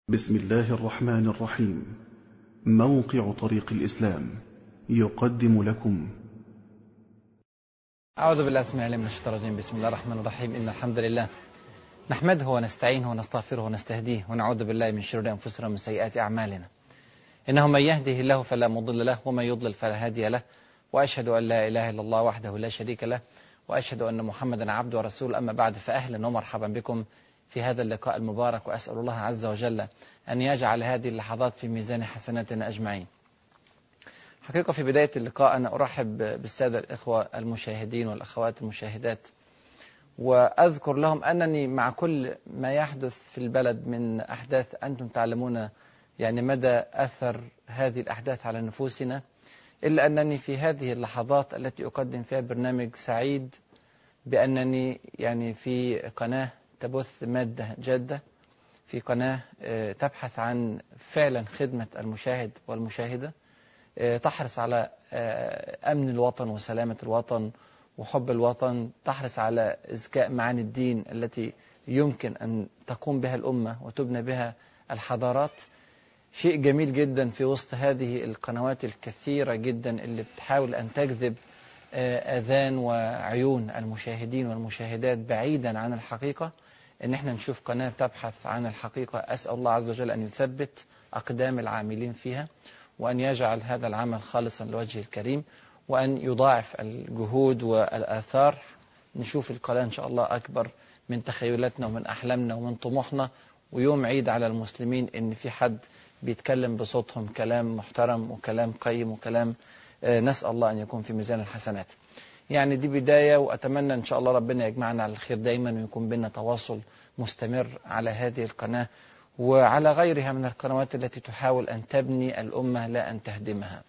بسم الله الرحمن الرحيم موقع طريق الإسلام يقدم لكم أعوذ بالله السميع العليم من الشيطان الرجيم بسم الله الرحمن الرحيم إن الحمد لله نحمده ونستعينه ونستغفره ونستهديه ونعوذ بالله من شرور أنفسنا ومن سيئات أعمالنا إنه من يهده الله فلا مضل له ومن يضلل فلا هادي له وأشهد أن لا إله إلا الله وحده لا شريك له وأشهد أن محمدا عبده ورسوله أما بعد فأهلا ومرحبا بكم في هذا اللقاء المبارك وأسأل الله عز وجل أن يجعل هذه اللحظات في ميزان حسناتنا أجمعين حقيقة في بداية اللقاء أنا أرحب بالسادة الإخوة المشاهدين والأخوات المشاهدات وأذكر لهم أنني مع كل ما يحدث في البلد من أحداث أنتم تعلمون يعني مدى أثر هذه الأحداث على نفوسنا إلا أنني في هذه اللحظات التي أقدم فيها برنامج سعيد بأنني يعني في قناة تبث مادة جادة في قناة تبحث عن فعلا خدمة المشاهد والمشاهدة تحرص على أمن الوطن وسلامة الوطن وحب الوطن تحرص على إزكاء معاني الدين التي يمكن أن تقوم بها الأمة وتبنى بها الحضارات شيء جميل جدا في وسط هذه القنوات الكثيرة جدا اللي بتحاول أن تجذب آذان وعيون المشاهدين والمشاهدات بعيدا عن الحقيقة ان احنا نشوف قناة تبحث عن الحقيقة أسأل الله عز وجل أن يثبت أقدام العاملين فيها وأن يجعل هذا العمل خالصا لوجهه الكريم وأن يضاعف الجهود والآثار نشوف القناة إن شاء الله أكبر من تخيلاتنا ومن أحلامنا ومن طموحنا ويوم عيد على المسلمين إن في حد بيتكلم بصوتهم كلام محترم وكلام قيم وكلام نسأل الله أن يكون في ميزان الحسنات يعني دي بداية وأتمنى إن شاء الله ربنا يجمعنا على الخير دايما ويكون بينا تواصل مستمر على هذه القناة وعلى غيرها من القنوات التي تحاول أن تبني الأمة لا أن تهدمها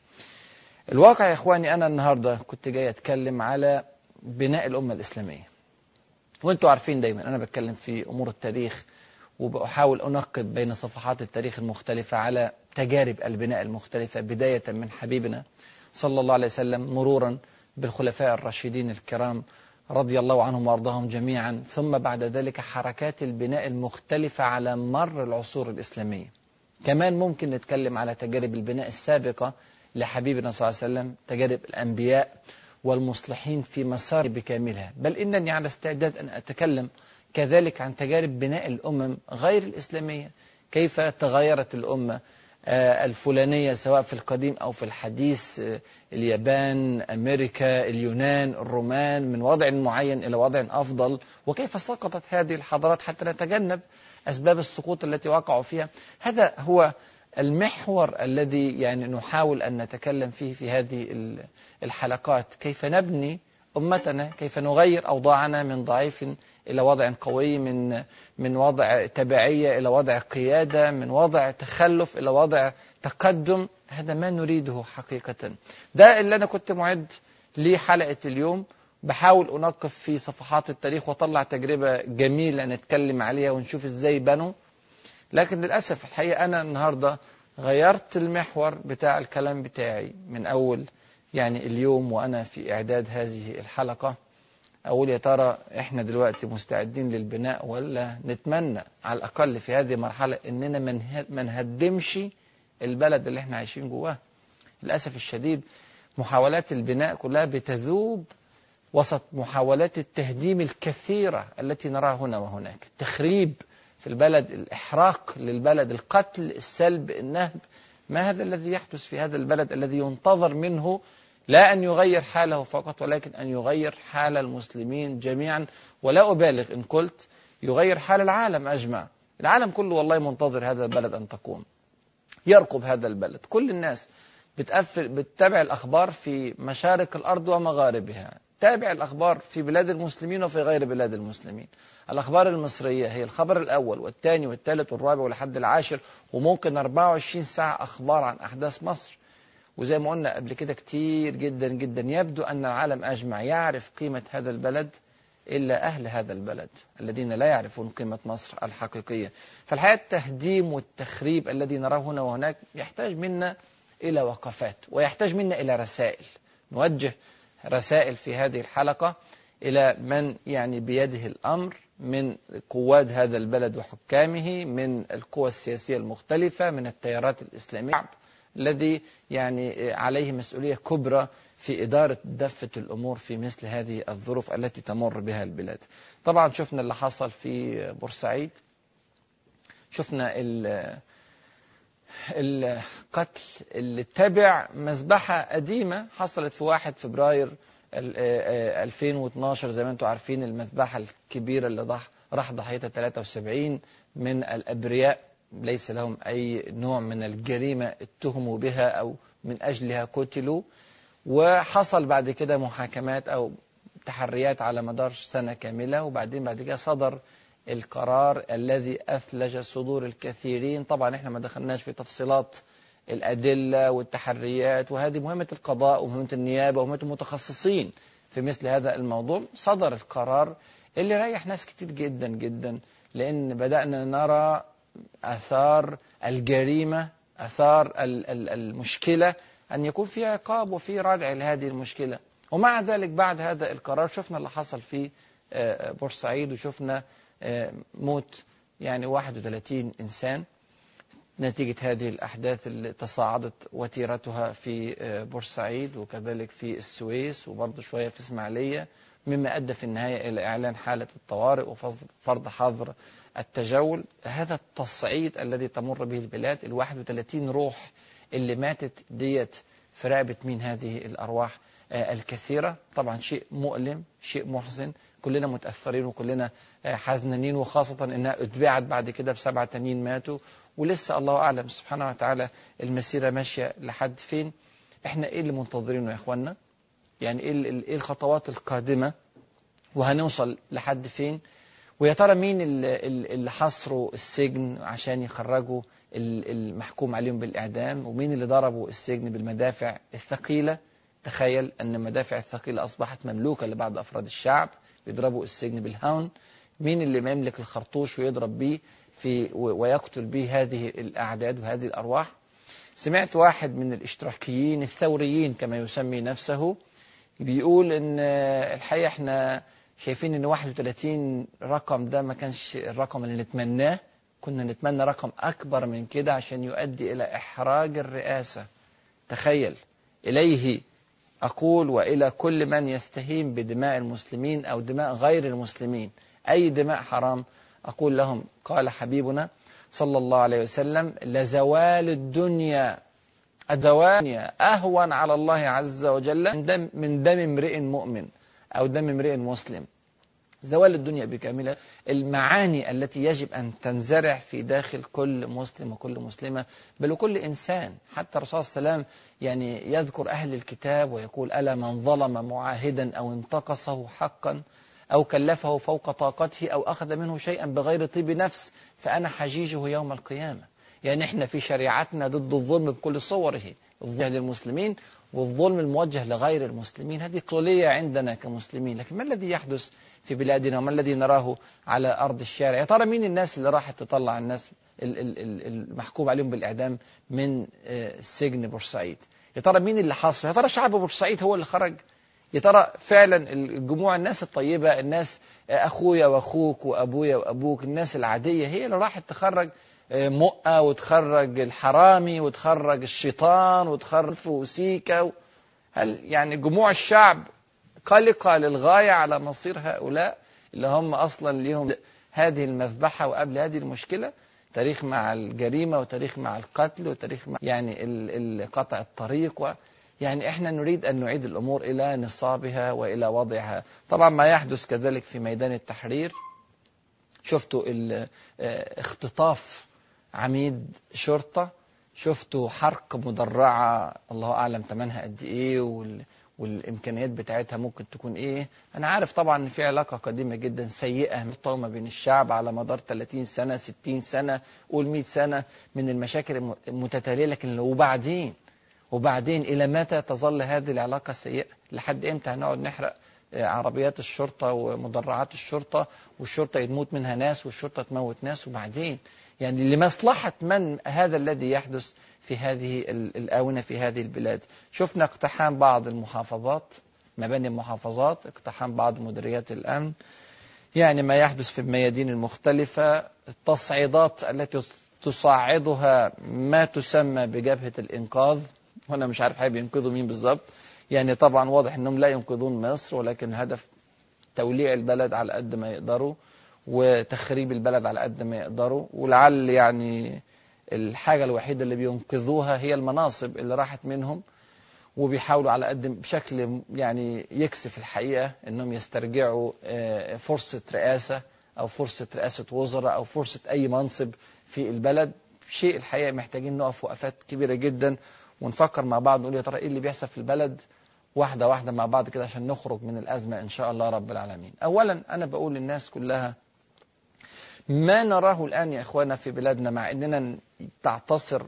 الواقع يا إخواني أنا النهاردة كنت جاي أتكلم على بناء الأمة الإسلامية وانتوا عارفين دايما أنا بتكلم في أمور التاريخ وبحاول أنقب بين صفحات التاريخ المختلفة على تجارب البناء المختلفة بداية من حبيبنا صلى الله عليه وسلم مرورا بالخلفاء الراشدين الكرام رضي الله عنهم وارضاهم جميعا ثم بعد ذلك حركات البناء المختلفة على مر العصور الإسلامية كمان ممكن نتكلم على تجارب البناء السابقة لحبيبنا صلى الله عليه وسلم تجارب الأنبياء والمصلحين في مسار بكاملها بل إنني على استعداد أن أتكلم كذلك عن تجارب بناء الأمم غير الإسلامية كيف تغيرت الأمة الفلانية سواء في القديم أو في الحديث اليابان أمريكا اليونان الرومان من وضع معين إلى وضع أفضل وكيف سقطت هذه الحضارات حتى نتجنب أسباب السقوط التي وقعوا فيها هذا هو المحور الذي يعني نحاول أن نتكلم فيه في هذه الحلقات كيف نبني أمتنا كيف نغير أوضاعنا من ضعيف إلى وضع قوي من من وضع تبعية إلى وضع قيادة من وضع تخلف إلى وضع تقدم هذا ما نريده حقيقة ده اللي أنا كنت معد لحلقة اليوم بحاول أنقف في صفحات التاريخ وطلع تجربة جميلة نتكلم عليها ونشوف إزاي بنوا لكن للأسف الحقيقة أنا النهاردة غيرت المحور بتاع الكلام بتاعي من أول يعني اليوم وأنا في إعداد هذه الحلقة أقول يا ترى إحنا دلوقتي مستعدين للبناء ولا نتمنى على الأقل في هذه المرحلة إننا ما نهدمش البلد اللي إحنا عايشين جواه للأسف الشديد محاولات البناء كلها بتذوب وسط محاولات التهديم الكثيرة التي نراها هنا وهناك التخريب في البلد الإحراق للبلد القتل السلب النهب ما هذا الذي يحدث في هذا البلد الذي ينتظر منه لا أن يغير حاله فقط ولكن أن يغير حال المسلمين جميعا ولا أبالغ إن قلت يغير حال العالم أجمع العالم كله والله منتظر هذا البلد أن تقوم يرقب هذا البلد كل الناس بتقفل بتتابع الأخبار في مشارق الأرض ومغاربها تابع الأخبار في بلاد المسلمين وفي غير بلاد المسلمين الأخبار المصرية هي الخبر الأول والثاني والثالث والرابع والحد العاشر وممكن 24 ساعة أخبار عن أحداث مصر وزي ما قلنا قبل كده كتير جدا جدا يبدو أن العالم أجمع يعرف قيمة هذا البلد إلا أهل هذا البلد الذين لا يعرفون قيمة مصر الحقيقية فالحقيقة التهديم والتخريب الذي نراه هنا وهناك يحتاج منا إلى وقفات ويحتاج منا إلى رسائل نوجه رسائل في هذه الحلقة إلى من يعني بيده الأمر من قواد هذا البلد وحكامه من القوى السياسية المختلفة من التيارات الإسلامية الذي يعني عليه مسؤولية كبرى في إدارة دفة الأمور في مثل هذه الظروف التي تمر بها البلاد طبعا شفنا اللي حصل في بورسعيد شفنا القتل اللي تبع مذبحة قديمة حصلت في 1 فبراير 2012 زي ما انتم عارفين المذبحة الكبيرة اللي راح ضحيتها 73 من الأبرياء ليس لهم أي نوع من الجريمة اتهموا بها أو من أجلها قتلوا وحصل بعد كده محاكمات أو تحريات على مدار سنة كاملة وبعدين بعد كده صدر القرار الذي أثلج صدور الكثيرين طبعا احنا ما دخلناش في تفصيلات الأدلة والتحريات وهذه مهمة القضاء ومهمة النيابة ومهمة المتخصصين في مثل هذا الموضوع صدر القرار اللي ريح ناس كتير جدا جدا لأن بدأنا نرى أثار الجريمة أثار المشكلة أن يكون في عقاب وفي ردع لهذه المشكلة ومع ذلك بعد هذا القرار شفنا اللي حصل في بورسعيد وشفنا موت يعني 31 إنسان نتيجة هذه الأحداث اللي تصاعدت وتيرتها في بورسعيد وكذلك في السويس وبرضه شوية في إسماعيلية مما أدى في النهاية إلى إعلان حالة الطوارئ وفرض حظر التجول هذا التصعيد الذي تمر به البلاد ال 31 روح اللي ماتت ديت في رقبة مين هذه الأرواح الكثيرة طبعا شيء مؤلم شيء محزن كلنا متأثرين وكلنا حزنانين وخاصة انها اتبعت بعد كده بسبعة تانيين ماتوا ولسه الله أعلم سبحانه وتعالى المسيرة ماشية لحد فين احنا ايه اللي منتظرينه يا اخوانا يعني ايه ايه الخطوات القادمة وهنوصل لحد فين ويا ترى مين اللي حصروا السجن عشان يخرجوا المحكوم عليهم بالإعدام ومين اللي ضربوا السجن بالمدافع الثقيلة تخيل أن المدافع الثقيلة أصبحت مملوكة لبعض أفراد الشعب بيضربوا السجن بالهون مين اللي يملك الخرطوش ويضرب به في ويقتل به هذه الأعداد وهذه الأرواح سمعت واحد من الاشتراكيين الثوريين كما يسمي نفسه بيقول ان الحقيقة احنا شايفين ان 31 رقم ده ما كانش الرقم اللي نتمناه كنا نتمنى رقم أكبر من كده عشان يؤدي إلى إحراج الرئاسة تخيل إليه أقول وإلى كل من يستهين بدماء المسلمين أو دماء غير المسلمين أي دماء حرام أقول لهم قال حبيبنا صلى الله عليه وسلم لزوال الدنيا الدنيا أهون على الله عز وجل من دم, من دم امرئ مؤمن أو دم امرئ مسلم زوال الدنيا بكاملها المعاني التي يجب أن تنزرع في داخل كل مسلم وكل مسلمة بل وكل إنسان حتى الرسول صلى الله عليه وسلم يعني يذكر أهل الكتاب ويقول ألا من ظلم معاهدا أو انتقصه حقا أو كلفه فوق طاقته أو أخذ منه شيئا بغير طيب نفس فأنا حجيجه يوم القيامة يعني احنا في شريعتنا ضد الظلم بكل صوره الظلم للمسلمين والظلم الموجه لغير المسلمين هذه قولية عندنا كمسلمين لكن ما الذي يحدث في بلادنا وما الذي نراه على أرض الشارع يا ترى مين الناس اللي راحت تطلع الناس المحكوم عليهم بالإعدام من سجن بورسعيد يا ترى مين اللي حاصل يا ترى شعب بورسعيد هو اللي خرج يا ترى فعلا الجموع الناس الطيبة الناس أخويا وأخوك وأبويا وأبوك الناس العادية هي اللي راحت تخرج مؤة وتخرج الحرامي وتخرج الشيطان وتخرج وسيكا هل يعني جموع الشعب قلقة للغاية على مصير هؤلاء اللي هم أصلا ليهم هذه المذبحة وقبل هذه المشكلة تاريخ مع الجريمة وتاريخ مع القتل وتاريخ مع يعني قطع الطريق و يعني احنا نريد أن نعيد الأمور إلى نصابها وإلى وضعها طبعا ما يحدث كذلك في ميدان التحرير شفتوا اختطاف عميد شرطة شفتوا حرق مدرعة الله أعلم ثمنها قد إيه وال والامكانيات بتاعتها ممكن تكون ايه انا عارف طبعا ان في علاقه قديمه جدا سيئه مقاومه بين الشعب على مدار 30 سنه 60 سنه قول 100 سنه من المشاكل المتتاليه لكن وبعدين وبعدين الى متى تظل هذه العلاقه سيئه لحد امتى هنقعد نحرق عربيات الشرطه ومدرعات الشرطه والشرطه يموت منها ناس والشرطه تموت ناس وبعدين يعني لمصلحة من هذا الذي يحدث في هذه الآونة في هذه البلاد شفنا اقتحام بعض المحافظات مباني المحافظات اقتحام بعض مديريات الأمن يعني ما يحدث في الميادين المختلفة التصعيدات التي تصعدها ما تسمى بجبهة الإنقاذ وأنا مش عارف حابب ينقذوا مين بالظبط يعني طبعا واضح أنهم لا ينقذون مصر ولكن الهدف توليع البلد على قد ما يقدروا وتخريب البلد على قد ما يقدروا ولعل يعني الحاجة الوحيدة اللي بينقذوها هي المناصب اللي راحت منهم وبيحاولوا على قد بشكل يعني يكسف الحقيقة انهم يسترجعوا فرصة رئاسة او فرصة رئاسة وزراء او فرصة اي منصب في البلد شيء الحقيقة محتاجين نقف وقفات كبيرة جدا ونفكر مع بعض نقول يا ترى ايه اللي بيحصل في البلد واحدة واحدة مع بعض كده عشان نخرج من الأزمة إن شاء الله رب العالمين أولا أنا بقول للناس كلها ما نراه الآن يا إخوانا في بلادنا مع أننا تعتصر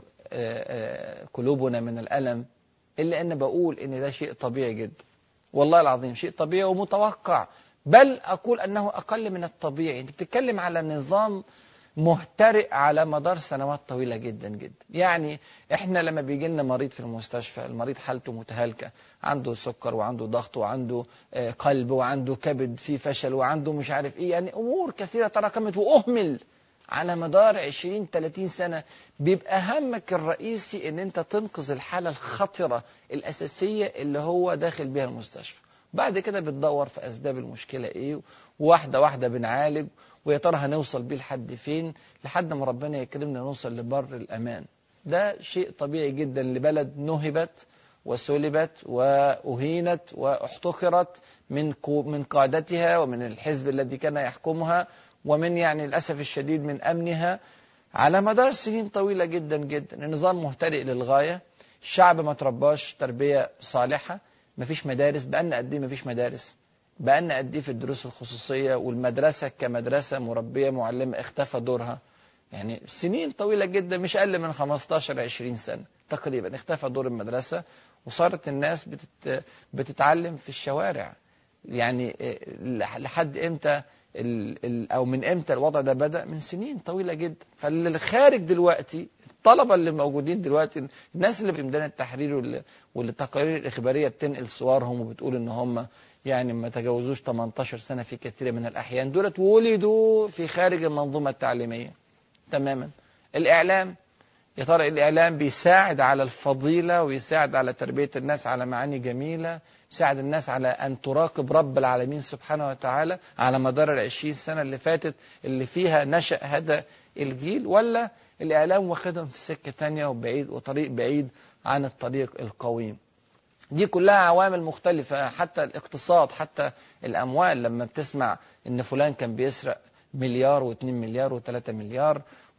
قلوبنا من الألم إلا أن بقول أن ده شيء طبيعي جدا والله العظيم شيء طبيعي ومتوقع بل أقول أنه أقل من الطبيعي أنت بتتكلم على نظام مهترئ على مدار سنوات طويلة جدا جدا يعني احنا لما بيجي لنا مريض في المستشفى المريض حالته متهالكة عنده سكر وعنده ضغط وعنده قلب وعنده كبد فيه فشل وعنده مش عارف ايه يعني امور كثيرة تراكمت واهمل على مدار 20 30 سنة بيبقى همك الرئيسي ان انت تنقذ الحالة الخطرة الاساسية اللي هو داخل بيها المستشفى بعد كده بتدور في اسباب المشكلة ايه واحدة واحدة بنعالج ويا ترى هنوصل بيه لحد فين لحد ما ربنا يكرمنا نوصل لبر الأمان ده شيء طبيعي جدا لبلد نهبت وسلبت وأهينت واحتقرت من من قادتها ومن الحزب الذي كان يحكمها ومن يعني للأسف الشديد من أمنها على مدار سنين طويلة جدا جدا النظام مهترئ للغاية الشعب ما ترباش تربية صالحة مفيش مدارس بقالنا قد ايه مفيش مدارس بقالنا قد ايه في الدروس الخصوصيه والمدرسه كمدرسه مربيه معلمه اختفى دورها يعني سنين طويله جدا مش اقل من 15 20 سنه تقريبا اختفى دور المدرسه وصارت الناس بتت بتتعلم في الشوارع يعني لحد امتى او من امتى الوضع ده بدا من سنين طويله جدا فاللي خارج دلوقتي الطلبه اللي موجودين دلوقتي الناس اللي في ميدان التحرير واللي, واللي التقارير الاخباريه بتنقل صورهم وبتقول ان هم يعني ما تجاوزوش 18 سنة في كثير من الأحيان دولت ولدوا في خارج المنظومة التعليمية تماما الإعلام يا ترى الإعلام بيساعد على الفضيلة ويساعد على تربية الناس على معاني جميلة يساعد الناس على أن تراقب رب العالمين سبحانه وتعالى على مدار العشرين سنة اللي فاتت اللي فيها نشأ هذا الجيل ولا الإعلام واخدهم في سكة تانية وبعيد وطريق بعيد عن الطريق القويم دي كلها عوامل مختلفة حتى الاقتصاد حتى الأموال لما بتسمع إن فلان كان بيسرق مليار واثنين مليار وثلاثة مليار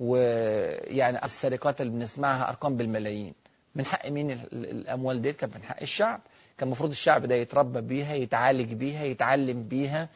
ويعني السرقات اللي بنسمعها أرقام بالملايين من حق مين الأموال دي كان من حق الشعب كان المفروض الشعب ده يتربى بيها يتعالج بيها يتعلم بيها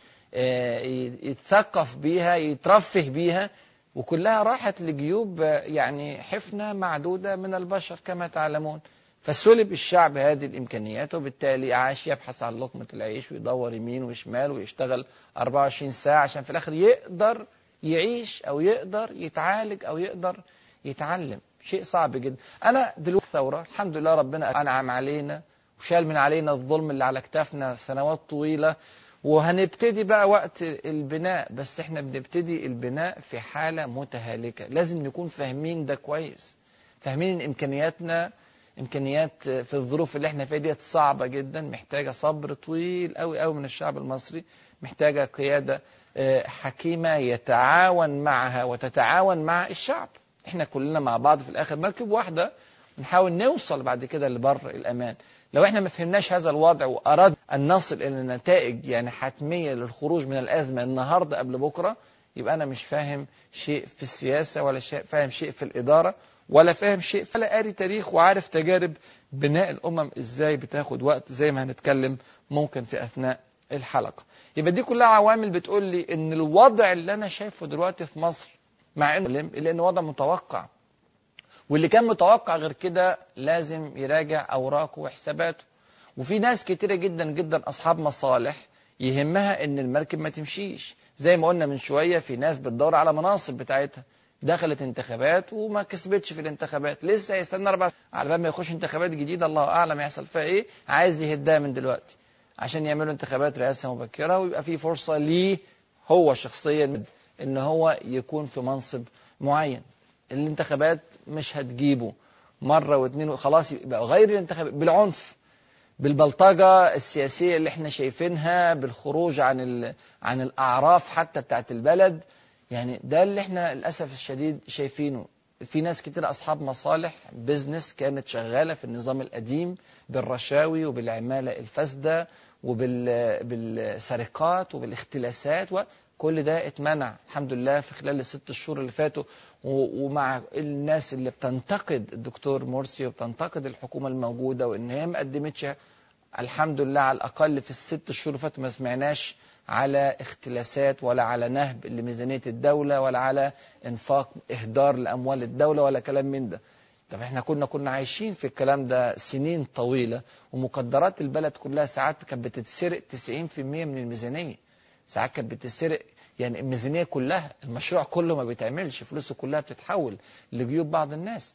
يتثقف بيها يترفه بيها وكلها راحت لجيوب يعني حفنة معدودة من البشر كما تعلمون فسلب الشعب هذه الإمكانيات وبالتالي عاش يبحث عن لقمة العيش ويدور يمين وشمال ويشتغل 24 ساعة عشان في الآخر يقدر يعيش أو يقدر يتعالج أو يقدر يتعلم شيء صعب جدا أنا دلوقتي ثورة الحمد لله ربنا أنعم علينا وشال من علينا الظلم اللي على كتافنا سنوات طويلة وهنبتدي بقى وقت البناء بس احنا بنبتدي البناء في حالة متهالكة لازم نكون فاهمين ده كويس فاهمين ان امكانياتنا امكانيات في الظروف اللي احنا فيها ديت صعبه جدا محتاجه صبر طويل قوي قوي من الشعب المصري محتاجه قياده حكيمه يتعاون معها وتتعاون مع الشعب احنا كلنا مع بعض في الاخر مركب واحده نحاول نوصل بعد كده لبر الامان لو احنا ما فهمناش هذا الوضع واراد ان نصل الى نتائج يعني حتميه للخروج من الازمه النهارده قبل بكره يبقى انا مش فاهم شيء في السياسه ولا شيء فاهم شيء في الاداره ولا فاهم شيء فلا قاري تاريخ وعارف تجارب بناء الامم ازاي بتاخد وقت زي ما هنتكلم ممكن في اثناء الحلقه يبقى دي كلها عوامل بتقول لي ان الوضع اللي انا شايفه دلوقتي في مصر مع انه لان وضع متوقع واللي كان متوقع غير كده لازم يراجع اوراقه وحساباته وفي ناس كتيره جدا جدا اصحاب مصالح يهمها ان المركب ما تمشيش زي ما قلنا من شويه في ناس بتدور على مناصب بتاعتها دخلت انتخابات وما كسبتش في الانتخابات لسه هيستنى اربع على بال ما يخش انتخابات جديده الله اعلم يحصل فيها ايه عايز يهدها من دلوقتي عشان يعملوا انتخابات رئاسه مبكره ويبقى في فرصه ليه هو شخصيا ان هو يكون في منصب معين الانتخابات مش هتجيبه مرة واثنين وخلاص يبقى غير الانتخابات بالعنف بالبلطجة السياسية اللي احنا شايفينها بالخروج عن ال... عن الأعراف حتى بتاعت البلد يعني ده اللي احنا للأسف الشديد شايفينه في ناس كتير أصحاب مصالح بيزنس كانت شغالة في النظام القديم بالرشاوي وبالعمالة الفاسدة وبالسرقات وبالاختلاسات وكل ده اتمنع الحمد لله في خلال الست شهور اللي فاتوا ومع الناس اللي بتنتقد الدكتور مرسي وبتنتقد الحكومة الموجودة وإن هي ما قدمتش الحمد لله على الأقل في الست شهور اللي فاتوا ما سمعناش على اختلاسات ولا على نهب لميزانية الدولة ولا على انفاق إهدار لأموال الدولة ولا كلام من ده طب احنا كنا كنا عايشين في الكلام ده سنين طويلة ومقدرات البلد كلها ساعات كانت بتتسرق 90% من الميزانية ساعات كانت بتتسرق يعني الميزانية كلها المشروع كله ما بيتعملش فلوسه كلها بتتحول لجيوب بعض الناس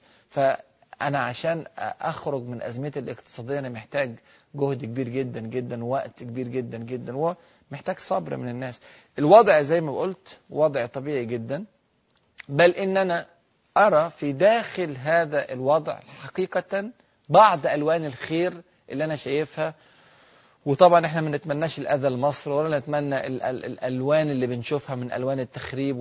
فأنا عشان أخرج من أزمتي الاقتصادية أنا محتاج جهد كبير جدا جدا ووقت كبير جدا جدا ومحتاج صبر من الناس الوضع زي ما قلت وضع طبيعي جدا بل إن أنا أرى في داخل هذا الوضع حقيقة بعض ألوان الخير اللي أنا شايفها وطبعا احنا ما نتمناش الأذى لمصر ولا نتمنى ال ال الألوان اللي بنشوفها من ألوان التخريب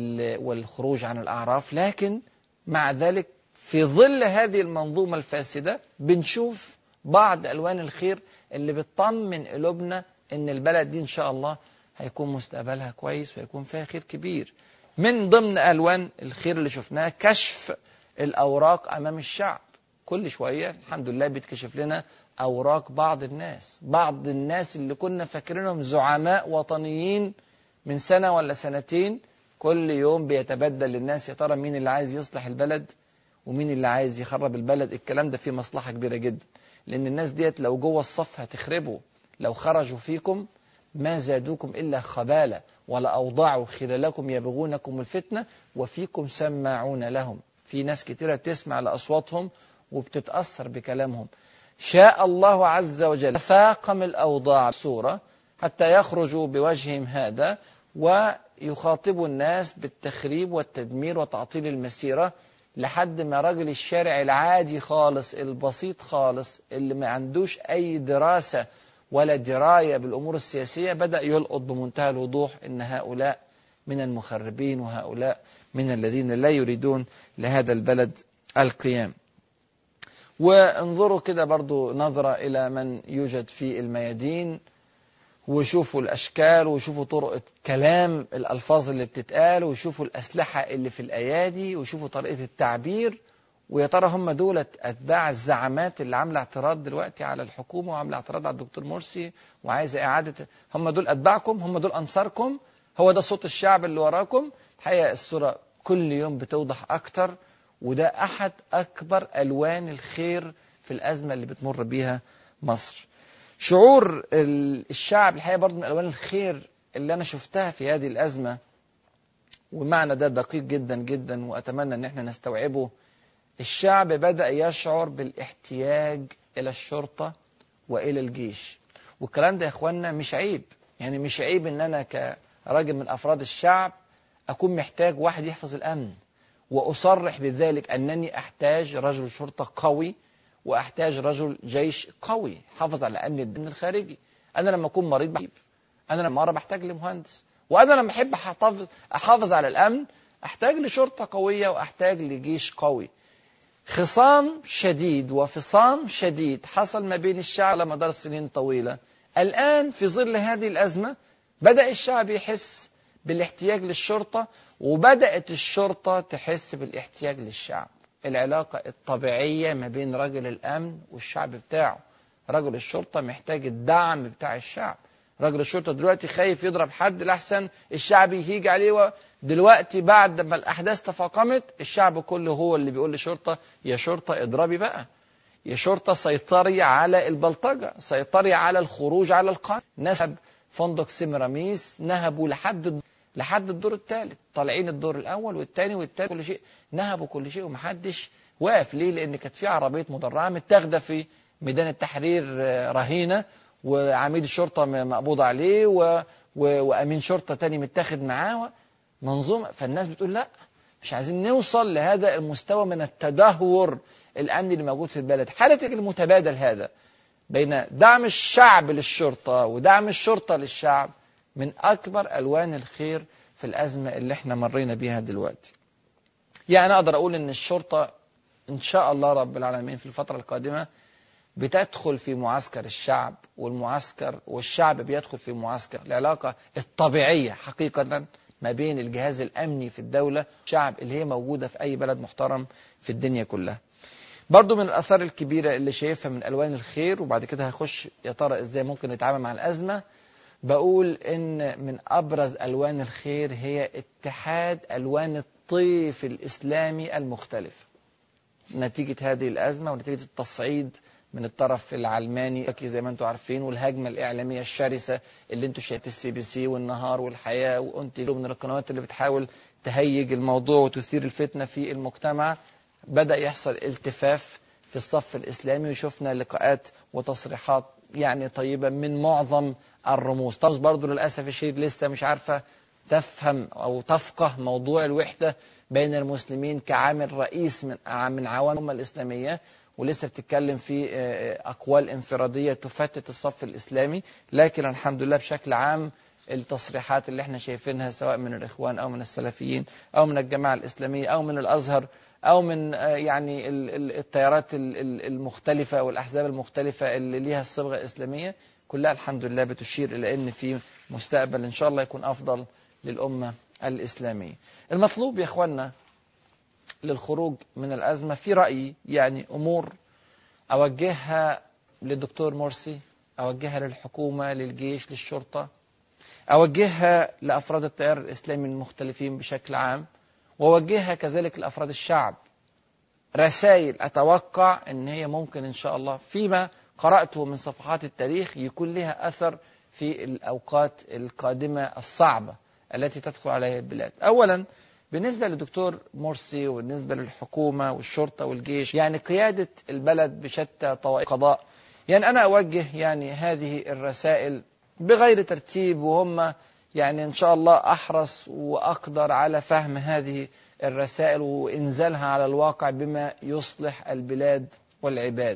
والخروج عن الأعراف لكن مع ذلك في ظل هذه المنظومة الفاسدة بنشوف بعض ألوان الخير اللي بتطمن قلوبنا إن البلد دي إن شاء الله هيكون مستقبلها كويس ويكون فيها خير كبير من ضمن ألوان الخير اللي شفناها كشف الأوراق أمام الشعب كل شوية الحمد لله بيتكشف لنا أوراق بعض الناس بعض الناس اللي كنا فاكرينهم زعماء وطنيين من سنة ولا سنتين كل يوم بيتبدل للناس يا ترى مين اللي عايز يصلح البلد ومين اللي عايز يخرب البلد الكلام ده فيه مصلحة كبيرة جدا لأن الناس ديت لو جوه الصف هتخربوا لو خرجوا فيكم ما زادوكم إلا خبالة ولا أوضعوا خلالكم يبغونكم الفتنة وفيكم سماعون لهم في ناس كتيرة تسمع لأصواتهم وبتتأثر بكلامهم شاء الله عز وجل فاقم الأوضاع الصورة حتى يخرجوا بوجههم هذا ويخاطبوا الناس بالتخريب والتدمير وتعطيل المسيرة لحد ما راجل الشارع العادي خالص البسيط خالص اللي ما عندوش أي دراسة ولا دراية بالأمور السياسية بدأ يلقط بمنتهى الوضوح أن هؤلاء من المخربين وهؤلاء من الذين لا يريدون لهذا البلد القيام وانظروا كده برضو نظرة إلى من يوجد في الميادين وشوفوا الأشكال وشوفوا طرق كلام الألفاظ اللي بتتقال وشوفوا الأسلحة اللي في الأيادي وشوفوا طريقة التعبير ويا ترى هم دولة أتباع الزعامات اللي عاملة اعتراض دلوقتي على الحكومة وعاملة اعتراض على الدكتور مرسي وعايزة إعادة هم دول أتباعكم هم دول أنصاركم هو ده صوت الشعب اللي وراكم الحقيقة الصورة كل يوم بتوضح أكتر وده أحد أكبر ألوان الخير في الأزمة اللي بتمر بيها مصر شعور الشعب الحقيقة برضه من ألوان الخير اللي أنا شفتها في هذه الأزمة ومعنى ده دقيق جدا جدا وأتمنى أن احنا نستوعبه الشعب بدأ يشعر بالاحتياج إلى الشرطة وإلى الجيش والكلام ده يا إخواننا مش عيب يعني مش عيب أن أنا كراجل من أفراد الشعب أكون محتاج واحد يحفظ الأمن وأصرح بذلك أنني أحتاج رجل شرطة قوي وأحتاج رجل جيش قوي حافظ على أمن الدين الخارجي أنا لما أكون مريض بحب أنا لما أرى بحتاج لمهندس وأنا لما أحب أحافظ, أحافظ على الأمن أحتاج لشرطة قوية وأحتاج لجيش قوي خصام شديد وفصام شديد حصل ما بين الشعب على مدار سنين طويلة الآن في ظل هذه الأزمة بدأ الشعب يحس بالاحتياج للشرطة وبدأت الشرطة تحس بالاحتياج للشعب العلاقة الطبيعية ما بين رجل الأمن والشعب بتاعه رجل الشرطة محتاج الدعم بتاع الشعب رجل الشرطة دلوقتي خايف يضرب حد لأحسن الشعب يهيج عليه دلوقتي بعد ما الأحداث تفاقمت الشعب كله هو اللي بيقول للشرطة يا شرطة اضربي بقى يا شرطة سيطري على البلطجة سيطري على الخروج على القانون نسب فندق سمراميس نهبوا لحد لحد الدور الثالث طالعين الدور الاول والثاني والثالث كل شيء نهبوا كل شيء ومحدش واقف ليه لان كانت في عربيه مدرعه متاخده في ميدان التحرير رهينه وعميد الشرطه مقبوض عليه و- وامين شرطه تاني متاخد معاه منظومه فالناس بتقول لا مش عايزين نوصل لهذا المستوى من التدهور الامني اللي موجود في البلد حاله المتبادل هذا بين دعم الشعب للشرطه ودعم الشرطه للشعب من اكبر الوان الخير في الازمه اللي احنا مرينا بيها دلوقتي يعني اقدر اقول ان الشرطه ان شاء الله رب العالمين في الفتره القادمه بتدخل في معسكر الشعب والمعسكر والشعب بيدخل في معسكر العلاقة الطبيعية حقيقة ما بين الجهاز الأمني في الدولة والشعب اللي هي موجودة في أي بلد محترم في الدنيا كلها برضو من الآثار الكبيرة اللي شايفها من ألوان الخير وبعد كده هخش يا ترى إزاي ممكن نتعامل مع الأزمة بقول إن من أبرز ألوان الخير هي اتحاد ألوان الطيف الإسلامي المختلف نتيجة هذه الأزمة ونتيجة التصعيد من الطرف العلماني زي ما انتم عارفين والهجمة الإعلامية الشرسة اللي انتم شايفين السي بي سي والنهار والحياة وانت من القنوات اللي بتحاول تهيج الموضوع وتثير الفتنة في المجتمع بدأ يحصل التفاف في الصف الإسلامي وشفنا لقاءات وتصريحات يعني طيبة من معظم الرموز طبعا برضو للأسف الشديد لسه مش عارفة تفهم أو تفقه موضوع الوحدة بين المسلمين كعامل رئيس من من عوامل الأمة الإسلامية ولسه بتتكلم في أقوال انفرادية تفتت الصف الإسلامي لكن الحمد لله بشكل عام التصريحات اللي احنا شايفينها سواء من الإخوان أو من السلفيين أو من الجماعة الإسلامية أو من الأزهر أو من يعني التيارات المختلفة والأحزاب المختلفة اللي ليها الصبغة الإسلامية كلها الحمد لله بتشير إلى أن في مستقبل إن شاء الله يكون أفضل للأمة الإسلامية المطلوب يا إخواننا للخروج من الأزمة في رأيي يعني أمور أوجهها للدكتور مرسي أوجهها للحكومة للجيش للشرطة أوجهها لأفراد التيار الإسلامي المختلفين بشكل عام وأوجهها كذلك لأفراد الشعب رسائل أتوقع أن هي ممكن إن شاء الله فيما قرأته من صفحات التاريخ يكون لها أثر في الأوقات القادمة الصعبة التي تدخل عليها البلاد أولا بالنسبة للدكتور مرسي وبالنسبة للحكومة والشرطة والجيش يعني قيادة البلد بشتى طوائف القضاء يعني أنا أوجه يعني هذه الرسائل بغير ترتيب وهم يعني إن شاء الله أحرص وأقدر على فهم هذه الرسائل وإنزالها على الواقع بما يصلح البلاد والعباد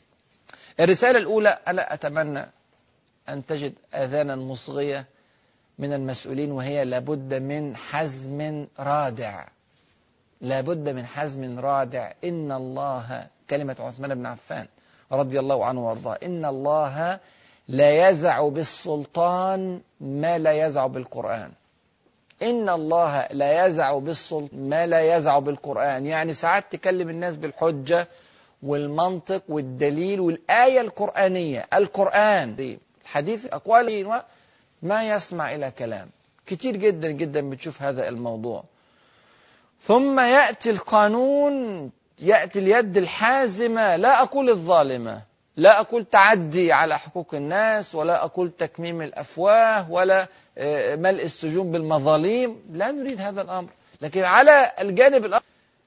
الرسالة الأولى أنا أتمنى أن تجد آذانا مصغية من المسؤولين وهي لابد من حزم رادع لابد من حزم رادع إن الله كلمة عثمان بن عفان رضي الله عنه وارضاه إن الله لا يزع بالسلطان ما لا يزع بالقرآن إن الله لا يزع بالسلطان ما لا يزع بالقرآن يعني ساعات تكلم الناس بالحجة والمنطق والدليل والآية القرآنية القرآن الحديث أقوال ما يسمع إلى كلام كتير جدا جدا بتشوف هذا الموضوع ثم يأتي القانون يأتي اليد الحازمة لا أقول الظالمة لا أقول تعدي على حقوق الناس ولا أقول تكميم الأفواه ولا ملء السجون بالمظاليم لا نريد هذا الأمر لكن على الجانب الآخر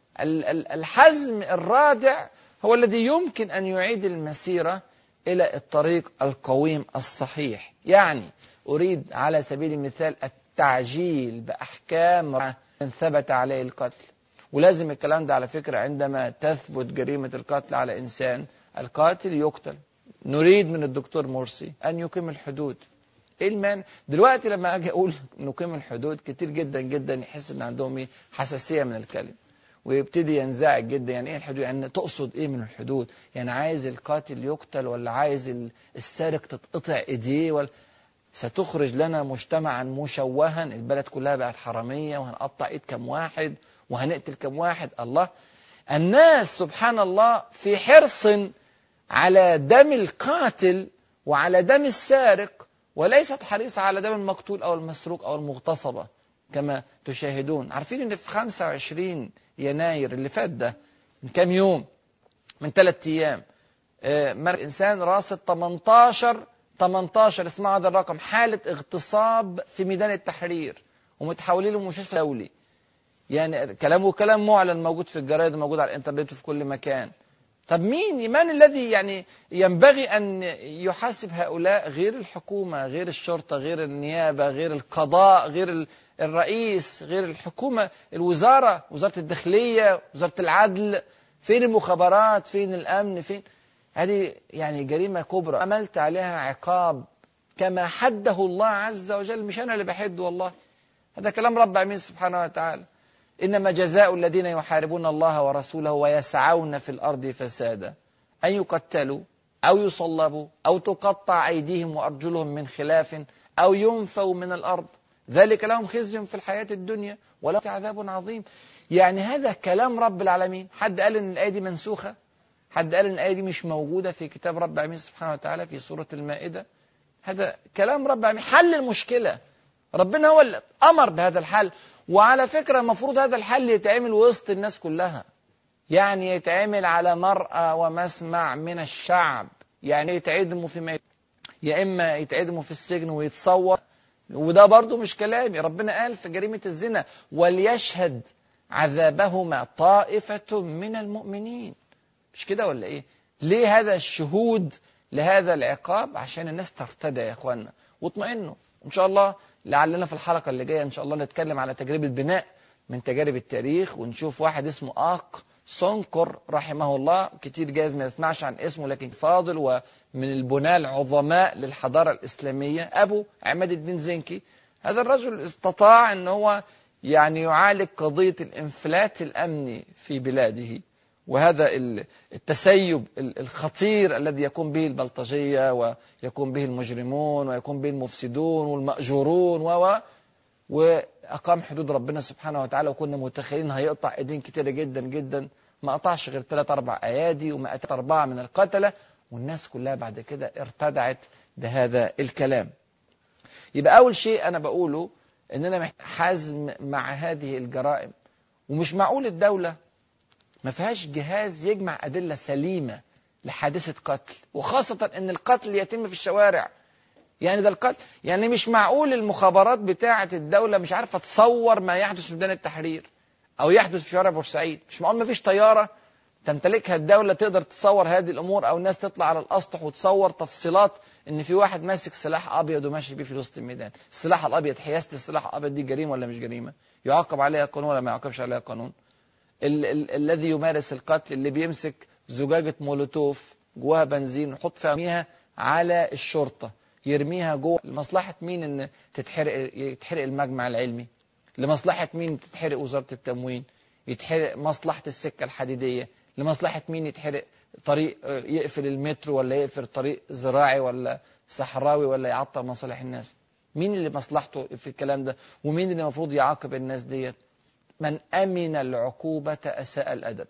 الحزم الرادع هو الذي يمكن أن يعيد المسيرة إلى الطريق القويم الصحيح يعني أريد على سبيل المثال التعجيل بأحكام من ثبت عليه القتل ولازم الكلام ده على فكرة عندما تثبت جريمة القتل على إنسان القاتل يقتل نريد من الدكتور مرسي أن يقيم الحدود ايه المانع دلوقتي لما اجي اقول نقيم الحدود كتير جدا جدا يحس ان عندهم حساسيه من الكلمه ويبتدي ينزعج جدا يعني ايه الحدود يعني تقصد ايه من الحدود يعني عايز القاتل يقتل ولا عايز السارق تتقطع ايديه ولا ستخرج لنا مجتمعا مشوها البلد كلها بقت حراميه وهنقطع ايد كم واحد وهنقتل كم واحد الله الناس سبحان الله في حرص على دم القاتل وعلى دم السارق وليست حريصة على دم المقتول أو المسروق أو المغتصبة كما تشاهدون عارفين ان في 25 يناير اللي فات ده من كام يوم من ثلاث ايام مر انسان راصد 18 18 اسمعوا هذا الرقم حالة اغتصاب في ميدان التحرير ومتحولين لمستشفى دولي يعني كلامه كلام معلن موجود في الجرايد موجود على الانترنت وفي كل مكان طب مين من الذي يعني ينبغي أن يحاسب هؤلاء غير الحكومة غير الشرطة غير النيابة غير القضاء غير الرئيس غير الحكومة الوزارة وزارة الداخلية وزارة العدل فين المخابرات فين الأمن فين هذه يعني جريمة كبرى عملت عليها عقاب كما حده الله عز وجل مش أنا اللي بحد والله هذا كلام رب العالمين سبحانه وتعالى إنما جزاء الذين يحاربون الله ورسوله ويسعون في الأرض فسادا أن يقتلوا أو يصلبوا أو تقطع أيديهم وأرجلهم من خلاف أو ينفوا من الأرض ذلك لهم خزي في الحياة الدنيا ولهم عذاب عظيم يعني هذا كلام رب العالمين حد قال إن الآية دي منسوخة حد قال إن الآية دي مش موجودة في كتاب رب العالمين سبحانه وتعالى في سورة المائدة هذا كلام رب العالمين حل المشكلة ربنا هو اللي أمر بهذا الحل وعلى فكرة المفروض هذا الحل يتعمل وسط الناس كلها يعني يتعمل على مرأى ومسمع من الشعب يعني يتعدموا في يا إما يتعدموا في السجن ويتصور وده برضو مش كلامي ربنا قال في جريمة الزنا وليشهد عذابهما طائفة من المؤمنين مش كده ولا ايه ليه هذا الشهود لهذا العقاب عشان الناس ترتدى يا اخوانا واطمئنوا ان شاء الله لعلنا في الحلقة اللي جاية ان شاء الله نتكلم على تجربة بناء من تجارب التاريخ ونشوف واحد اسمه آق سونكر رحمه الله كتير جايز ما يسمعش عن اسمه لكن فاضل ومن البناة العظماء للحضارة الإسلامية أبو عماد الدين زنكي هذا الرجل استطاع أن هو يعني يعالج قضية الانفلات الأمني في بلاده وهذا التسيب الخطير الذي يقوم به البلطجية ويقوم به المجرمون ويقوم به المفسدون والمأجورون و وأقام حدود ربنا سبحانه وتعالى وكنا متخيلين هيقطع ايدين كتيرة جدا جدا ما قطعش غير ثلاث أربع أيادي وما أتت أربعة من القتلة والناس كلها بعد كده ارتدعت بهذا الكلام يبقى أول شيء أنا بقوله إننا حزم مع هذه الجرائم ومش معقول الدولة ما فيهاش جهاز يجمع أدلة سليمة لحادثة قتل وخاصة أن القتل يتم في الشوارع يعني ده القتل يعني مش معقول المخابرات بتاعة الدولة مش عارفة تصور ما يحدث في ميدان التحرير أو يحدث في شوارع بورسعيد مش معقول ما فيش طيارة تمتلكها الدولة تقدر تصور هذه الأمور أو الناس تطلع على الأسطح وتصور تفصيلات إن في واحد ماسك سلاح أبيض وماشي بيه في وسط الميدان السلاح الأبيض حياسة السلاح الأبيض دي جريمة ولا مش جريمة يعاقب عليها قانون ولا ما يعاقبش عليها قانون ال ال الذي يمارس القتل اللي بيمسك زجاجة مولوتوف جواها بنزين ويحط فيها على الشرطة يرميها جوه لمصلحة مين ان تتحرق يتحرق المجمع العلمي لمصلحة مين تتحرق وزارة التموين يتحرق مصلحة السكة الحديدية لمصلحة مين يتحرق طريق يقفل المترو ولا يقفل طريق زراعي ولا صحراوي ولا يعطل مصالح الناس مين اللي مصلحته في الكلام ده ومين اللي المفروض يعاقب الناس ديت من أمن العقوبة أساء الأدب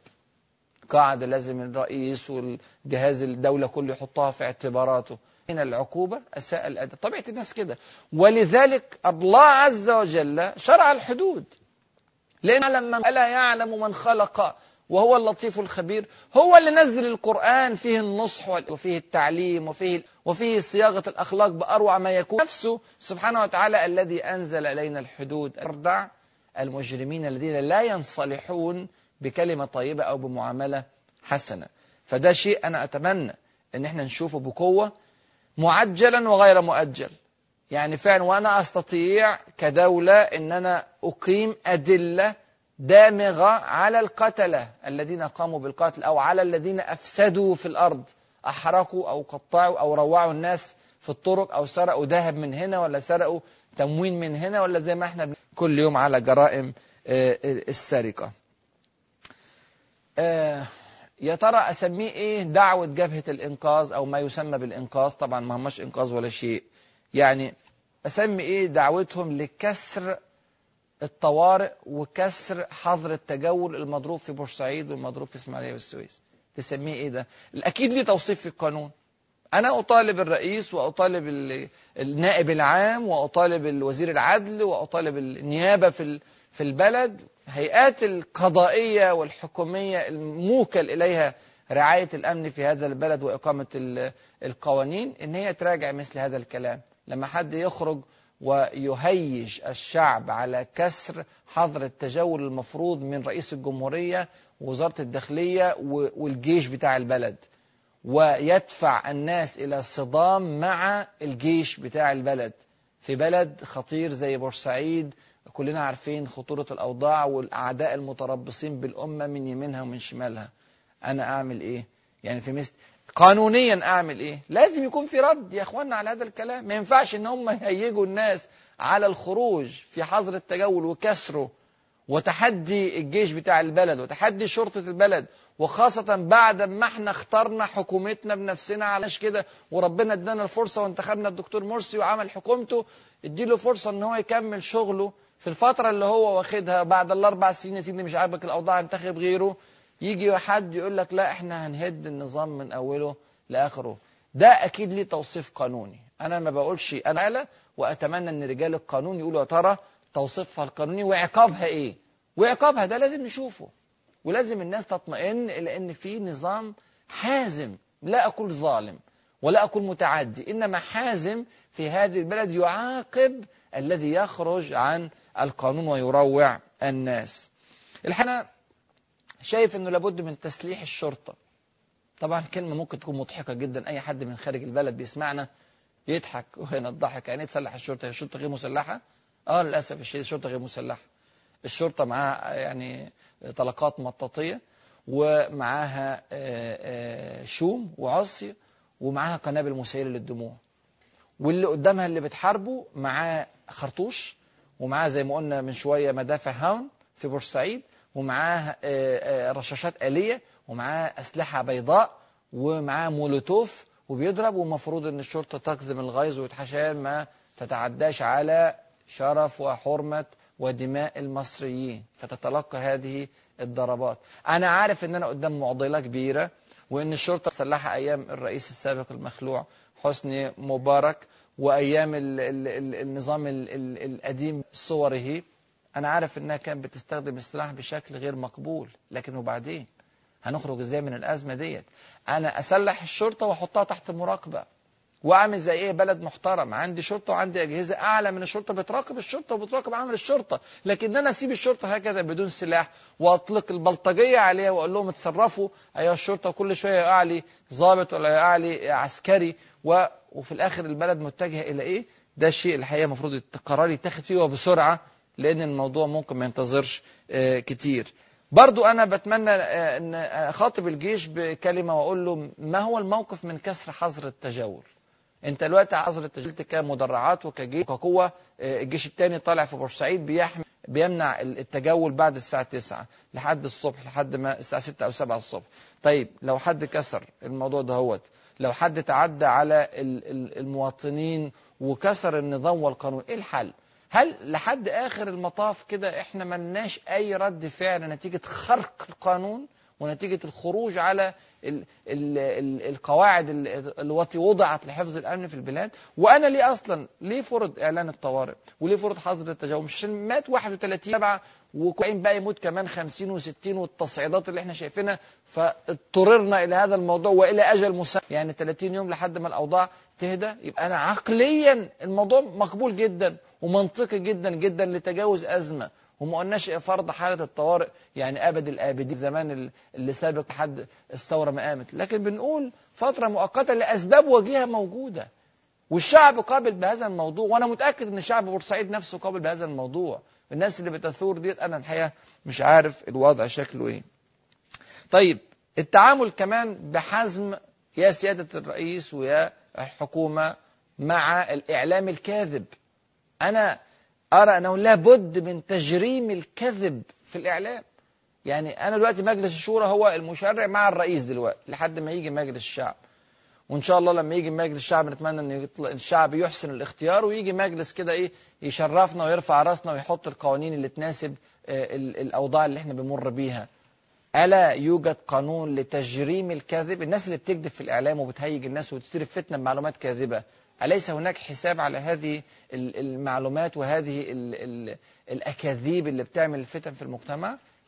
قاعدة لازم الرئيس والجهاز الدولة كله يحطها في اعتباراته من العقوبة أساء الأدب طبيعة الناس كده ولذلك الله عز وجل شرع الحدود لأن يعلم من ألا يعلم من خلق وهو اللطيف الخبير هو اللي نزل القرآن فيه النصح وفيه التعليم وفيه وفيه صياغة الأخلاق بأروع ما يكون نفسه سبحانه وتعالى الذي أنزل إلينا الحدود أردع المجرمين الذين لا ينصلحون بكلمة طيبة أو بمعاملة حسنة فده شيء أنا أتمنى أن احنا نشوفه بقوة معجلا وغير مؤجل يعني فعلا وأنا أستطيع كدولة أن أنا أقيم أدلة دامغة على القتلة الذين قاموا بالقتل أو على الذين أفسدوا في الأرض أحرقوا أو قطعوا أو روعوا الناس في الطرق أو سرقوا ذهب من هنا ولا سرقوا تموين من هنا ولا زي ما احنا كل يوم على جرائم السرقة يا ترى أسميه إيه دعوة جبهة الإنقاذ أو ما يسمى بالإنقاذ طبعا ما هماش إنقاذ ولا شيء يعني أسمي إيه دعوتهم لكسر الطوارئ وكسر حظر التجول المضروب في بورسعيد والمضروب في إسماعيلية والسويس تسميه إيه ده الأكيد ليه توصيف في القانون أنا أطالب الرئيس وأطالب النائب العام وأطالب وزير العدل وأطالب النيابة في في البلد هيئات القضائية والحكومية الموكل إليها رعاية الأمن في هذا البلد وإقامة القوانين إن هي تراجع مثل هذا الكلام لما حد يخرج ويهيج الشعب على كسر حظر التجول المفروض من رئيس الجمهورية ووزارة الداخلية والجيش بتاع البلد ويدفع الناس إلى الصدام مع الجيش بتاع البلد في بلد خطير زي بورسعيد كلنا عارفين خطورة الأوضاع والأعداء المتربصين بالأمة من يمينها ومن شمالها أنا أعمل إيه؟ يعني في مثل قانونيا أعمل إيه؟ لازم يكون في رد يا إخوانا على هذا الكلام ما ينفعش إن هم يهيجوا الناس على الخروج في حظر التجول وكسره وتحدي الجيش بتاع البلد وتحدي شرطة البلد وخاصة بعد ما احنا اخترنا حكومتنا بنفسنا علاش كده وربنا ادانا الفرصة وانتخبنا الدكتور مرسي وعمل حكومته اديله فرصة ان هو يكمل شغله في الفترة اللي هو واخدها بعد الاربع سنين يا سيدي مش عاجبك الاوضاع انتخب غيره يجي حد يقول لك لا احنا هنهد النظام من اوله لاخره ده اكيد ليه توصيف قانوني انا ما بقولش انا واتمنى ان رجال القانون يقولوا يا ترى توصيفها القانوني وعقابها ايه وعقابها ده لازم نشوفه ولازم الناس تطمئن الى ان في نظام حازم لا اقول ظالم ولا اقول متعدي انما حازم في هذه البلد يعاقب الذي يخرج عن القانون ويروع الناس الحقيقه شايف انه لابد من تسليح الشرطه طبعا كلمه ممكن تكون مضحكه جدا اي حد من خارج البلد بيسمعنا يضحك وهنا الضحك يعني تسلح الشرطه هي الشرطه غير مسلحه اه للاسف الشديد الشرطه غير مسلحه الشرطه معاها يعني طلقات مطاطيه ومعاها شوم وعصي ومعاها قنابل مسيله للدموع واللي قدامها اللي بتحاربه معاه خرطوش ومعاه زي ما قلنا من شويه مدافع هاون في بورسعيد ومعاه رشاشات آلية ومعاه أسلحة بيضاء ومعاه مولوتوف وبيضرب ومفروض ان الشرطة تكظم الغيظ وتحشان ما تتعداش على شرف وحرمة ودماء المصريين فتتلقى هذه الضربات انا عارف ان انا قدام معضلة كبيرة وان الشرطة سلحها ايام الرئيس السابق المخلوع حسني مبارك وايام ال ال ال النظام ال ال القديم صوره انا عارف انها كانت بتستخدم السلاح بشكل غير مقبول لكن وبعدين هنخرج ازاي من الازمه ديت انا اسلح الشرطه واحطها تحت مراقبه واعمل زي ايه بلد محترم عندي شرطه وعندي اجهزه اعلى من الشرطه بتراقب الشرطه وبتراقب عمل الشرطه لكن انا اسيب الشرطه هكذا بدون سلاح واطلق البلطجيه عليها واقول لهم اتصرفوا ايها الشرطه كل شويه يقع لي ضابط ولا يقع لي عسكري و... وفي الاخر البلد متجهه الى ايه ده الشيء الحقيقه المفروض القرار يتخذ فيه وبسرعه لان الموضوع ممكن ما ينتظرش كتير برضو أنا بتمنى أن أخاطب الجيش بكلمة وأقول له ما هو الموقف من كسر حظر التجول أنت دلوقتي حظر التجول كمدرعات وكجيش وكقوة الجيش الثاني طالع في بورسعيد بيحمي بيمنع التجول بعد الساعة 9 لحد الصبح لحد ما الساعة 6 أو 7 الصبح طيب لو حد كسر الموضوع دهوت لو حد تعدى على المواطنين وكسر النظام والقانون إيه الحل؟ هل لحد اخر المطاف كده احنا ملناش اي رد فعل نتيجه خرق القانون ونتيجه الخروج على ال ال ال القواعد التي وضعت لحفظ الامن في البلاد وانا ليه اصلا ليه فرض اعلان الطوارئ وليه فرض حظر التجاوز مش عشان مات 31 7 وكوين بقى يموت كمان 50 و60 والتصعيدات اللي احنا شايفينها فاضطررنا الى هذا الموضوع والى اجل مسمى يعني 30 يوم لحد ما الاوضاع تهدى يبقى انا عقليا الموضوع مقبول جدا ومنطقي جدا جدا لتجاوز ازمه وما قلناش فرض حاله الطوارئ يعني ابد الابدين زمان اللي سابق لحد الثوره ما قامت لكن بنقول فتره مؤقته لاسباب وجيهه موجوده والشعب قابل بهذا الموضوع وانا متاكد ان الشعب بورسعيد نفسه قابل بهذا الموضوع الناس اللي بتثور ديت انا الحقيقه مش عارف الوضع شكله ايه طيب التعامل كمان بحزم يا سياده الرئيس ويا الحكومه مع الاعلام الكاذب انا ارى انه لابد من تجريم الكذب في الاعلام يعني انا دلوقتي مجلس الشورى هو المشرع مع الرئيس دلوقتي لحد ما يجي مجلس الشعب وان شاء الله لما يجي مجلس الشعب نتمنى ان الشعب يحسن الاختيار ويجي مجلس كده ايه يشرفنا ويرفع راسنا ويحط القوانين اللي تناسب الاوضاع اللي احنا بنمر بيها الا يوجد قانون لتجريم الكذب الناس اللي بتكذب في الاعلام وبتهيج الناس وتثير فتنه بمعلومات كاذبه أليس هناك حساب على هذه المعلومات وهذه ال ال الأكاذيب اللي بتعمل الفتن في المجتمع؟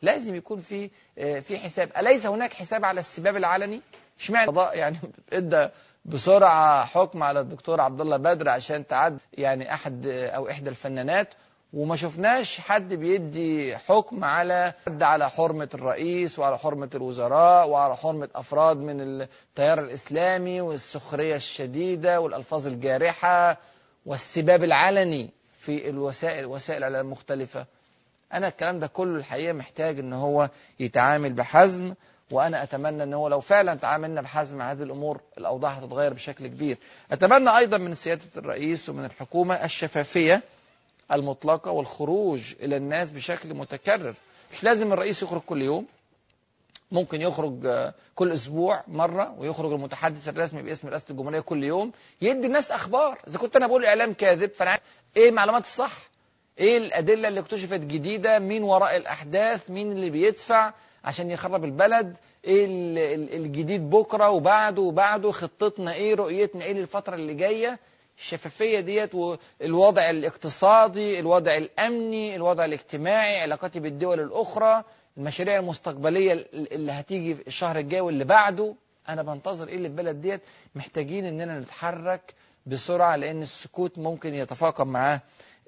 لازم يكون في آه، في حساب أليس هناك حساب على السباب العلني اشمعنى القضاء يعني ادى بسرعة حكم على الدكتور عبد الله بدر عشان تعد يعني أحد أو إحدى الفنانات وما شفناش حد بيدي حكم على حد على حرمة الرئيس وعلى حرمة الوزراء وعلى حرمة أفراد من التيار الإسلامي والسخرية الشديدة والألفاظ الجارحة والسباب العلني في الوسائل وسائل الإعلام المختلفة أنا الكلام ده كله الحقيقة محتاج إن هو يتعامل بحزم وأنا أتمنى إن هو لو فعلا تعاملنا بحزم مع هذه الأمور الأوضاع هتتغير بشكل كبير أتمنى أيضا من سيادة الرئيس ومن الحكومة الشفافية المطلقة والخروج إلى الناس بشكل متكرر مش لازم الرئيس يخرج كل يوم ممكن يخرج آه، كل اسبوع مره ويخرج المتحدث الرسمي باسم رئاسه الجمهوريه كل يوم يدي الناس اخبار اذا كنت انا بقول اعلام كاذب فانا عارف ايه المعلومات الصح ايه الادله اللي اكتشفت جديده مين وراء الاحداث مين اللي بيدفع عشان يخرب البلد ايه ال- ال- الجديد بكره وبعده وبعده خطتنا ايه رؤيتنا ايه للفتره اللي جايه الشفافيه ديت والوضع الاقتصادي الوضع الامني الوضع الاجتماعي علاقاتي بالدول الاخرى المشاريع المستقبليه اللي هتيجي في الشهر الجاي واللي بعده انا بنتظر ايه للبلد ديت محتاجين اننا نتحرك بسرعه لان السكوت ممكن يتفاقم معاه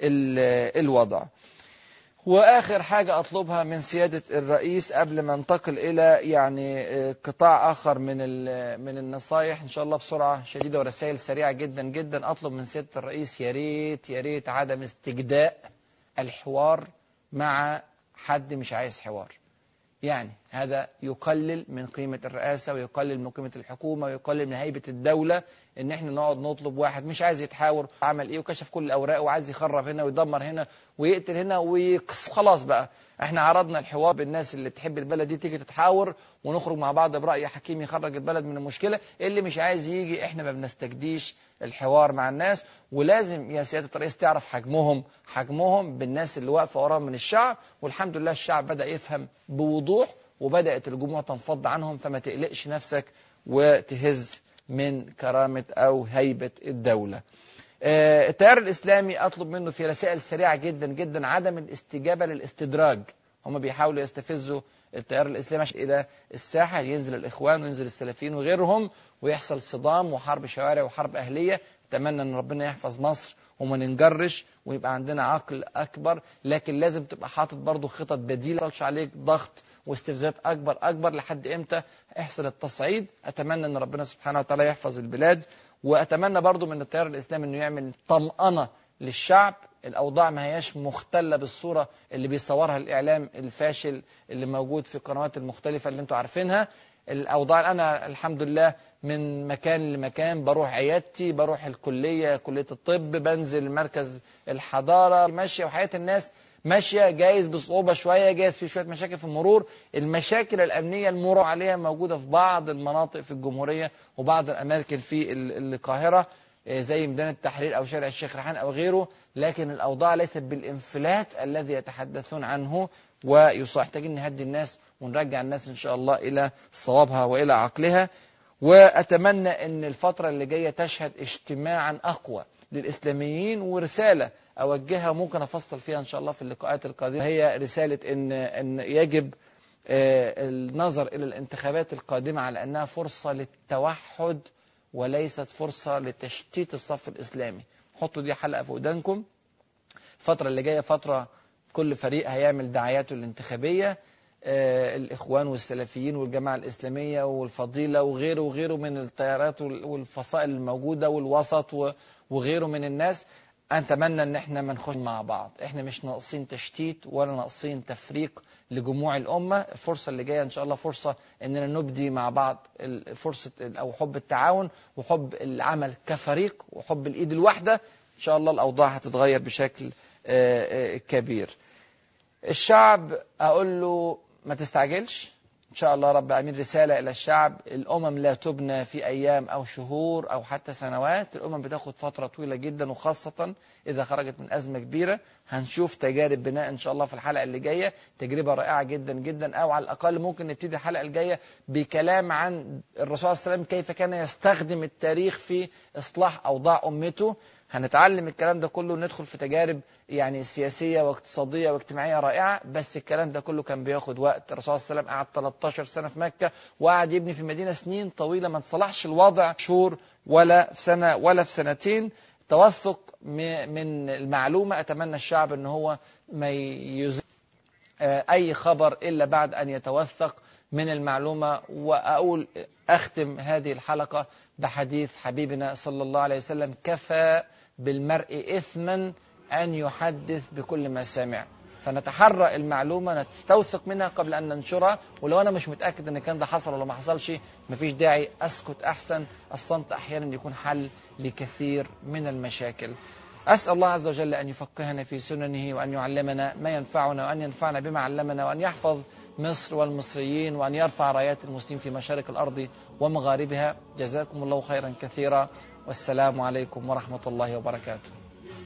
ال- الوضع واخر حاجه اطلبها من سياده الرئيس قبل ما انتقل الى يعني آه، قطاع اخر من ال- من النصايح ان شاء الله بسرعه شديده ورسائل سريعه جدا جدا اطلب من سياده الرئيس يا ريت يا ريت عدم استجداء الحوار مع حد مش عايز حوار يعني هذا يقلل من قيمة الرئاسة ويقلل من قيمة الحكومة ويقلل من هيبة الدولة ان احنا نقعد نطلب واحد مش عايز يتحاور عمل ايه وكشف كل الاوراق وعايز يخرب هنا ويدمر هنا ويقتل هنا ويقص خلاص بقى احنا عرضنا الحوار بالناس اللي بتحب البلد دي تيجي تتحاور ونخرج مع بعض برأي حكيم يخرج البلد من المشكلة اللي مش عايز يجي احنا ما بنستجديش الحوار مع الناس ولازم يا سيادة الرئيس تعرف حجمهم حجمهم بالناس اللي واقفة وراهم من الشعب والحمد لله الشعب بدأ يفهم بوضوح وبدأت الجموع تنفض عنهم فما تقلقش نفسك وتهز من كرامة أو هيبة الدولة آه، التيار الإسلامي أطلب منه في رسائل سريعة جدا جدا عدم الاستجابة للاستدراج هم بيحاولوا يستفزوا التيار الإسلامي عشان إلى الساحة ينزل الإخوان وينزل السلفيين وغيرهم ويحصل صدام وحرب شوارع وحرب أهلية أتمنى أن ربنا يحفظ مصر وما ننجرش ويبقى عندنا عقل أكبر لكن لازم تبقى حاطط برضو خطط بديلة ما يحصلش عليك ضغط واستفزاز أكبر أكبر لحد إمتى يحصل التصعيد أتمنى أن ربنا سبحانه وتعالى يحفظ البلاد وأتمنى برضو من التيار الإسلامي أنه يعمل طمأنة للشعب الأوضاع ما هياش مختلة بالصورة اللي بيصورها الإعلام الفاشل اللي موجود في القنوات المختلفة اللي انتوا عارفينها الأوضاع أنا الحمد لله من مكان لمكان بروح عيادتي بروح الكلية كلية الطب بنزل مركز الحضارة ماشية وحياة الناس ماشية جايز بصعوبة شوية جايز في شوية مشاكل في المرور المشاكل الأمنية المرور عليها موجودة في بعض المناطق في الجمهورية وبعض الأماكن في ال- القاهرة آه، زي ميدان التحرير أو شارع الشيخ ريحان أو غيره لكن الأوضاع ليست بالانفلات الذي يتحدثون عنه ويصح محتاجين نهدي الناس ونرجع الناس إن شاء الله إلى صوابها وإلى عقلها وأتمنى أن الفترة اللي جاية تشهد اجتماعا أقوى للإسلاميين ورسالة أوجهها ممكن أفصل فيها إن شاء الله في اللقاءات القادمة هي رسالة أن, أن يجب آه، النظر إلى الانتخابات القادمة على أنها فرصة للتوحد وليست فرصة لتشتيت الصف الإسلامي حطوا دي حلقة في ودانكم الفترة اللي جاية فترة كل فريق هيعمل دعاياته الانتخابية آه، الإخوان والسلفيين والجماعة الإسلامية والفضيلة وغيره وغيره من التيارات وال- والفصائل الموجودة والوسط و- وغيره من الناس أتمنى إن إحنا ما نخش مع بعض إحنا مش ناقصين تشتيت ولا ناقصين تفريق لجموع الأمة الفرصة اللي جاية إن شاء الله فرصة إننا نبدي مع بعض ال- فرصة ال- أو حب التعاون وحب العمل كفريق وحب الإيد الواحدة إن شاء الله الأوضاع هتتغير بشكل آه، آه، كبير الشعب أقول له ما تستعجلش إن شاء الله رب العالمين رسالة إلى الشعب الأمم لا تبنى في أيام أو شهور أو حتى سنوات الأمم بتاخد فترة طويلة جدا وخاصة إذا خرجت من أزمة كبيرة هنشوف تجارب بناء إن شاء الله في الحلقة اللي جاية تجربة رائعة جدا جدا أو على الأقل ممكن نبتدي الحلقة الجاية بكلام عن الرسول صلى الله عليه وسلم كيف كان يستخدم التاريخ في إصلاح أوضاع أمته هنتعلم الكلام ده كله ندخل في تجارب يعني سياسية واقتصادية واجتماعية رائعة بس الكلام ده كله كان بياخد وقت الرسول صلى الله عليه وسلم قعد 13 سنة في مكة وقعد يبني في المدينة سنين طويلة ما تصلحش الوضع شهور ولا في سنة ولا في سنتين توثق من المعلومة أتمنى الشعب أن هو ما يزيد أي خبر إلا بعد أن يتوثق من المعلومة وأقول أختم هذه الحلقة بحديث حبيبنا صلى الله عليه وسلم كفى بالمرء إثما أن يحدث بكل ما سمع فنتحرى المعلومة نستوثق منها قبل أن ننشرها ولو أنا مش متأكد أن كان ده حصل ولا ما حصلش مفيش داعي أسكت أحسن الصمت أحيانا يكون حل لكثير من المشاكل أسأل الله عز وجل أن يفقهنا في سننه وأن يعلمنا ما ينفعنا وأن ينفعنا بما علمنا وأن يحفظ مصر والمصريين وأن يرفع رايات المسلمين في مشارق الأرض ومغاربها جزاكم الله خيرا كثيرا والسلام عليكم ورحمة الله وبركاته